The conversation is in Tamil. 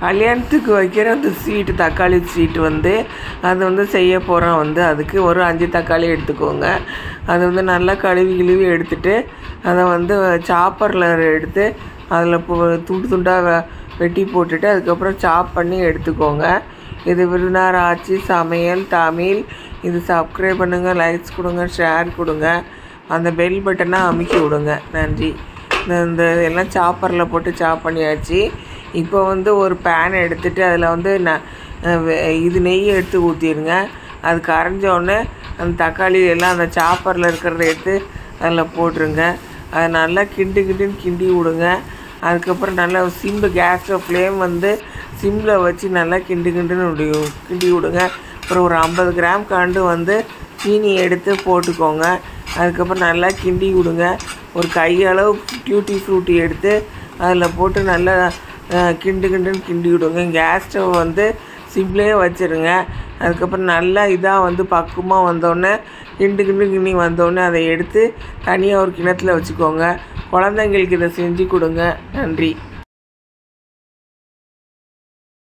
கல்யாணத்துக்கு வைக்கிற அந்த ஸ்வீட்டு தக்காளி ஸ்வீட் வந்து அது வந்து செய்ய போகிறோம் வந்து அதுக்கு ஒரு அஞ்சு தக்காளி எடுத்துக்கோங்க அதை வந்து நல்லா கழுவி கிழுவி எடுத்துட்டு அதை வந்து சாப்பரில் எடுத்து அதில் துண்டு துண்டாக வெட்டி போட்டுட்டு அதுக்கப்புறம் சாப் பண்ணி எடுத்துக்கோங்க இது விருந்தார் ஆட்சி சமையல் தமிழ் இது சப்ஸ்கிரைப் பண்ணுங்கள் லைக்ஸ் கொடுங்க ஷேர் கொடுங்க அந்த பெல் பட்டனை அமுக்கி விடுங்க நன்றி இந்த இந்த எல்லாம் சாப்பரில் போட்டு சாப் பண்ணியாச்சு இப்போ வந்து ஒரு பேன் எடுத்துட்டு அதில் வந்து ந அஹ் வெ- இது நெய் எடுத்து ஊற்றிடுங்க அது கரைஞ்ச உடனே அந்த தக்காளி எல்லாம் அந்த சாப்பரில் இருக்கிறத எடுத்து அதில் போட்டுருங்க அதை நல்லா கிண்டு கிண்டுன்னு கிண்டி விடுங்க அதுக்கப்புறம் நல்லா சிம்மு கேஸ் ஃப்ளேம் வந்து சிம்மில் வச்சு நல்லா கிண்டு கிண்டுன்னு இப்படி கிண்டி விடுங்க அப்புறம் ஒரு ஐம்பது கிராம் கண்டு வந்து சீனி எடுத்து போட்டுக்கோங்க அதுக்கப்புறம் நல்லா கிண்டி விடுங்க ஒரு கையளவு டியூட்டி ஃப்ரூட்டி எடுத்து அதில் போட்டு நல்லா அஹ், கிண்டு கிண்டுன்னு கிண்டி விடுங்க கேஸ் ஸ்டவ் வந்து சிம்லேயே வச்சுருங்க அதுக்கப்புறம் நல்லா இதாக வந்து பக்குவமாக வந்தோடனே கிண்டு கிண்டு கிண்டி வந்தோடனே அதை எடுத்து தனியாக ஒரு கிணத்துல வச்சுக்கோங்க குழந்தைங்களுக்கு இதை செஞ்சு கொடுங்க நன்றி